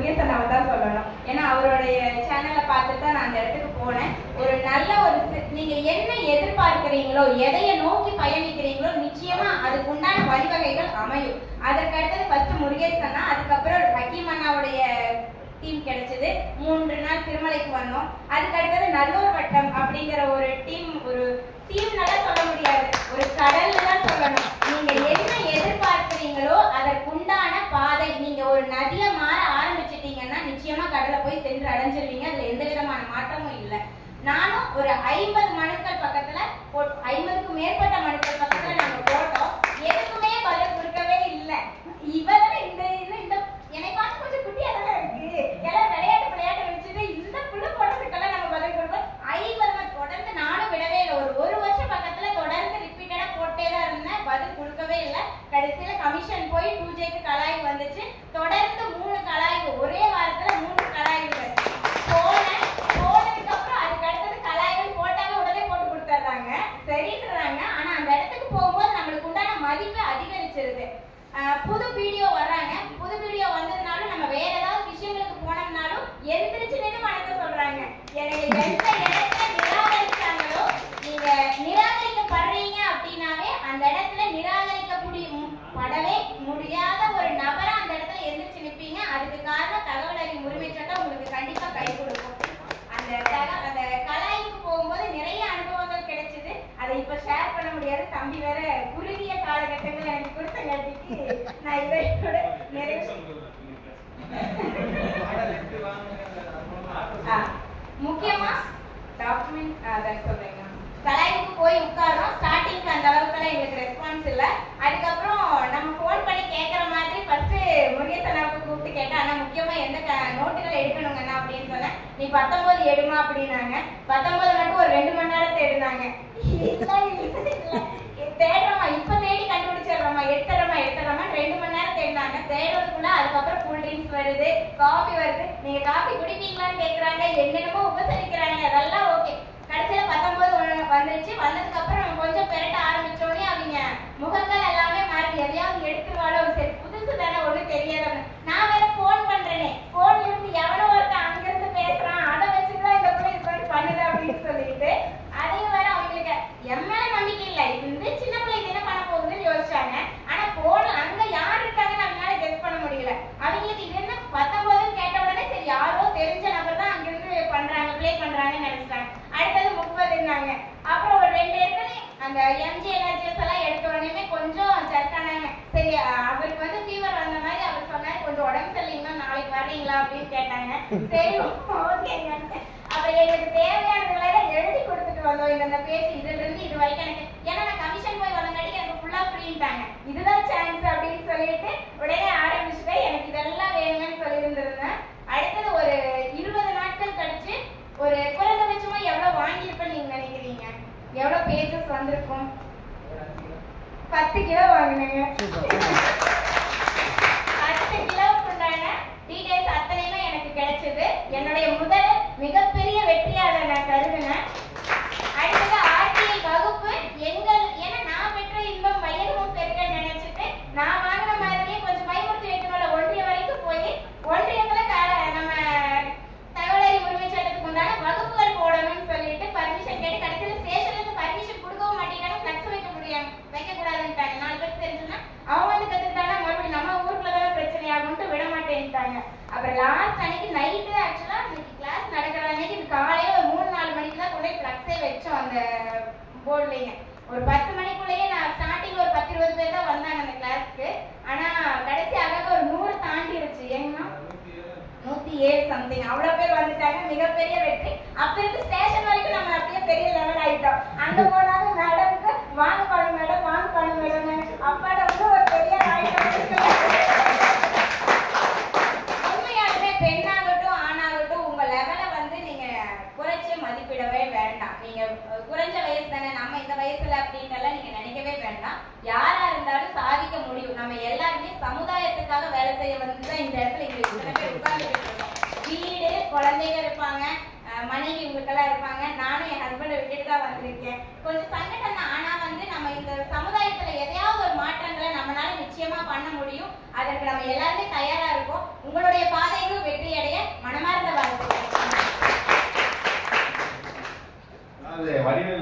முருகேசன் அவன் தான் சொல்லணும் ஏன்னா அவருடைய சேனலை பார்த்துட்டு தான் நான் அந்த இடத்துக்கு போனேன் ஒரு நல்ல ஒரு சி- நீங்க என்ன எதிர்பார்க்கிறீங்களோ எதைய நோக்கி பயணிக்கிறீங்களோ நிச்சயமா அதுக்கு உண்டான வழிவகைகள் அமையும் அதற்கு அடுத்தது ஃபர்ஸ்ட் முருகேசன் தான் அதுக்கப்புறம் ஹக்கீம் அண்ணாவுடைய டீம் கிடைச்சது மூன்று நாள் திருமலைக்கு வந்தோம் அதுக்கு அடுத்தது நல்லூர் வட்டம் அப்படிங்கிற ஒரு டீம் ஒரு டீம் நல்லா சொல்ல முடியாது ஒரு கடல்ல தான் சொல்லணும் நீங்க என்ன எதிர்பார்க்கிறீங்களோ அதற்குண்டான பாதை நீங்க ஒரு நதியை மாற ஆரம்பிச்சிட்டீங்கன்னா நிச்சயமா கடலை போய் சென்று அடைஞ்சிருவீங்க அதுல எந்த விதமான மாற்றமும் இல்லை நானும் ஒரு ஐம்பது மனுக்கள் பக்கத்துல போட்- ஐம்பதுக்கும் மேற்பட்ட மனுக்கள் பக்கத்துல நாங்க போட்டோம் எதுக்குமே பதில் கொடுக்கவே இல்லை இவதான் இந்த இந்த- இந்த என்னை பார்த்து கொஞ்சம் குட்டியா தானே இருக்கு எல்லாம் விளையாட்டு விளையாட்டு வச்சுட்டு இந்த புள்ள போட்டதுக்கெல்லாம் நம்ம பதில் கொடுப்போம் ஐம்பது மணி தொடர்ந்து நானும் விடவே இல்லை ஒரு ஒரு வருஷம் பக்கத்துல தொடர்ந்து ரிப்பீட்டடா போட்டே தான் இருந்தேன் பதில் கொடுக்கவே இல்லை கடைசியில கமிஷன் போய் டூ ஜேக்கு கலாய்வு வந்துச்சு தொடர்ந்து மூணு கலாய்வு ஒரே வாரத்துல மூணு கலாய்வுகள் போனேன் போனதுக்கு அப்புறம் அதுக்கு அடுத்தது கலாய்வு போட்டாவே உடனே போட்டு கொடுத்துட்றாங்க சரின்றாங்க ஆனா அந்த இடத்துக்கு போகும்போது நம்மளுக்கு உண்டான மதிப்பு அதிகரிச்சிருது ஆஹ் புது வீடியோ வர்றாங்க புது வீடியோ வந்ததுனாலும் நம்ம வேற ஏதாவது விஷயங்களுக்கு போனோம்னாலும் எந்திரிச்சு நின்று வணக்கம் சொல்றாங்க எனக்கு எந்த இடத்துல நிராகரிச்சாங்களோ நீங்க நிராகரிக்கப்படுறீங்க அப்படின்னாவே அந்த இடத்துல நிராகரிக்க முடியும் படவே முடியாத ஒரு நபரா அந்த இடத்துல எந்திரிச்சு நிப்பீங்க அதுக்கு காரணம் தகவல் அறியும் உரிமை சட்டம் உங்களுக்கு கண்டிப்பா கை கொடுக்கும் அந்த தக- அந்த கலாய்க்கு போகும்போது நிறைய அனுபவங்கள் கிடைச்சது அதை இப்ப ஷேர் பண்ண முடியாது தம்பி வேற குறுகிய காலகட்டங்கள் எனக்கு கொடுத்தங்காட்டிக்கு நான் இதோட நிறைவு ஆ, முக்கியமா டாக்குமெண்ட்ஸ் அதான் சொல்றேங்க கலாய்க்கு போய் உட்கார்றோம் ஸ்டார்டிங்க்கு அந்த அளவுக்குலாம் எங்களுக்கு ரெஸ்பான்ஸ் இல்ல அதுக்கப்புறம் நம்ம ஃபோன் பண்ணி கேட்குற மாதிரி ஃபர்ஸ்ட் முருகேசனாவுக்கு கூப்பிட்டு கேட்டேன் ஆனா முக்கியமா எந்த க- நோட்டுகள் எடுக்கணுங்கண்ணா அப்படின்னு சொன்னேன் நீ பத்தொன்பது எடுமா அப்படின்னாங்க பத்தொன்பது மட்டும் ஒரு ரெண்டு மணி நேரம் தேடினாங்க இல்ல, இல்ல, இல்ல. தேடுறோமா இப்ப தேடி கண்டுபிடிச்சிடுறோமா எடுத்துறோமா எடுத்துறோமா ரெண்டு மணி நேரம் தேடினாங்க தேடுறதுக்குள்ள அதுக்கப்புறம் கூல் ட்ரிங்க்ஸ் வருது காஃபி வருது நீங்க காஃபி குடிப்பீங்களான்னு கேக்குறாங்க என்னென்னமோ உபசரிக்கிறாங்க அதெல்லாம் ஓகே கடைசியில பத்தொன்பது ஒண்ணு வந்துருச்சு வந்ததுக்கு அப்புறம் நம்ம கொஞ்சம் பெரட்ட ஆரம்பிச்சோடனே அவங்க முகங்கள் எல்லாமே மாறி எதையாவது எடுத்துருவாளோ சரி புதுசு தானே ஒண்ணும் தெரியாது நான் வேற ஃபோன் பண்றேனே போன்ல இருந்து எவனோ ஒருத்தன் அங்கிருந்து பேசுறான் அதை வச்சுதான் இந்த பிள்ளை இது மாதிரி பண்ணுது அப்படின்னு சொல்லிட்டு அதையும் வேற அவங்களுக்கு என் மேல நம்பிக்கை இல்ல இந்த சின்ன பிள்ளைக்கு என்ன பண்ண போகுதுன்னு யோசிச்சாங்க ஆனா போன் அங்க யார் இருக்காங்கன்னு அவங்களால கெஸ் பண்ண முடியல அவங்களுக்கு இது என்ன பத்தொன்பதுன்னு கேட்ட உடனே சரி யாரோ தெரிஞ்ச நபர் தான் அங்கிருந்து பண்றாங்க ப்ளே பண்றாங்கன்னு நினைச்சிட்டாங்க அடுத்தது முப்பதுன்னாங்க அப்புறம் ஒரு ரெண்டு இடத்துல அந்த எம்ஜி எனர்ஜிஸ் எல்லாம் எடுத்த உடனே கொஞ்சம் சர்க்கானாங்க சரி அவருக்கு வந்து ஃபீவர் வந்த மாதிரி அவர் சொன்னாரு கொஞ்சம் உடம்பு சரியில்லைங்களா நாளைக்கு வர்றீங்களா அப்படின்னு கேட்டாங்க சரி ஓகேங்க அப்புறம் எங்களுக்கு தேவையானதுகளை எல்லாம் எழுதி கொடுத்துட்டு வந்தோம் இந்த இந்த பேஜ் இதுல இருந்து இது வரைக்கும் எனக்கு ஏன்னா நான் கமிஷன் போய் வந்தங்காட்டி எனக்கு ஃபுல்லா ஃப்ரீன்ட்டாங்க இதுதான் சான்ஸ் அப்படின்னு சொல்லிட்டு உடனே ஆரம்பிச்சுட்டேன் எனக்கு இதெல்லாம் வேணுங்கன்னு சொல்லியிருந்திருந்தேன் அடுத்தது ஒரு இருபது நாட்கள் கழிச்சு ஒரு குறைந்தபட்சமா எவ்வளவு வாங்கியிருப்பேன்னு நீங்க நினைக்கிறீங்க எவ்வளவு பேஜஸ் வந்திருக்கும் பத்து கிலோ வாங்கினேங்க பத்து கிலோவுக்கு உண்டான டீடைல்ஸ் அத்தனையுமே எனக்கு கிடைச்சது என்னுடைய முதல் மிகப்பெரிய வெற்றியாக நான் கருதினேன் அடுத்தது ஆர்டிஐ வகுப்பு எங்கள் ஏன்னா நான் பெற்ற இன்பம் வயதும் பெருக நினைச்சிட்டு நான் வாங்கின மாதிரியே கொஞ்சம் பயமுறுத்தி வைக்கணும்ல ஒன்றிய வரைக்கும் போய் ஒன்றியத்துல க- நம்ம தகவலறி உரிமை சட்டத்துக்கு உண்டான வகுப்புகள் போடணும்னு சொல்லிட்டு பர்மிஷன் கேட்டு கடைசியில் ஸ்டேஷன்ல இருந்து பர்மிஷன் கொடுக்கவும் மாட்டேங்கிறாங்க ஃபிளக்ஸ் வைக்க முடியாம வைக்க கூடாதுன்ட்டாங்க நாலு பேருக்கு தெரிஞ்சுன்னா அவங்க வந்து கத்துக்கிட்டாங்கன்னா மறுபடியும் நம்ம ஊருக்குள்ள தானே பிரச்சனை ஆகும்ட்டு விட மாட்டேன்ட்டாங்க அப்புறம் லாஸ்ட் அன்னைக்கு நைட்டு ஆக்சுவலா இன்னைக்கு கிளாஸ் நடக்கிற அன்னைக்கு இது காலையில ஒரு மூணு நாலு மணிக்கு தான் கொண்டு போய் ஃபிளக்ஸே வச்சோம் அந்த போர்டுலங்க ஒரு பத்து மணிக்குள்ளேயே நான் ஸ்டார்டிங் ஒரு பத்து இருபது பேர் தான் வந்தாங்க அந்த கிளாஸ்க்கு ஆனா கடைசி அழகா ஒரு நூறு தாண்டிருச்சு ஏன்னா நூத்தி ஏழு சம்திங் அவ்வளவு பேர் வந்துட்டாங்க மிகப்பெரிய வெற்றி அப்ப இருந்து ஸ்டேஷன் வரைக்கும் நம்ம அப்படியே பெரிய லெவல் ஆயிட்டோம் அங்க போனாலும் மேடம்க்கு வாங்க பாடு மேடம் வாங்க பாடு மேடம் அப்பாட வந்து ஒரு பெரிய உண்மையாலுமே பெண்ணாகட்டும் ஆணாகட்டும் உங்க லெவலை வந்து நீங்க குறைச்சு மதிப்பிடவே வேண்டாம் நீங்க அஹ், குறைஞ்ச வயசு தானே நம்ம இந்த வயசுல அப்படின்றலாம் நீங்க நினைக்கவே வேண்டாம் யாரா இருந்தாலும் சாதிக்க முடியும் நம்ம எல்லாருமே சமுதாயத்துக்காக வேலை செய்ய வந்து தான் இந்த இடத்துல இங்க இத்தனை பேர் உட்கார்ந்துட்டு இருக்கோம் வீடு குழந்தைங்க இருப்பாங்க அஹ், மனைவி உங்களுக்கெல்லாம் இருப்பாங்க நானும் என் ஹஸ்பண்டை விட்டுட்டு தான் வந்திருக்கேன் கொஞ்சம் சங்கடம் தான் ஆனா வந்து நம்ம இந்த சமுதாயத்துல எதையாவது ஒரு மாற்றங்களை நம்மளால நிச்சயமா பண்ண முடியும் அதற்கு நம்ம எல்லாருமே தயாரா இருக்கோம் உங்களுடைய பாதைகளும் வெற்றி அடுத்தது வடிவேல்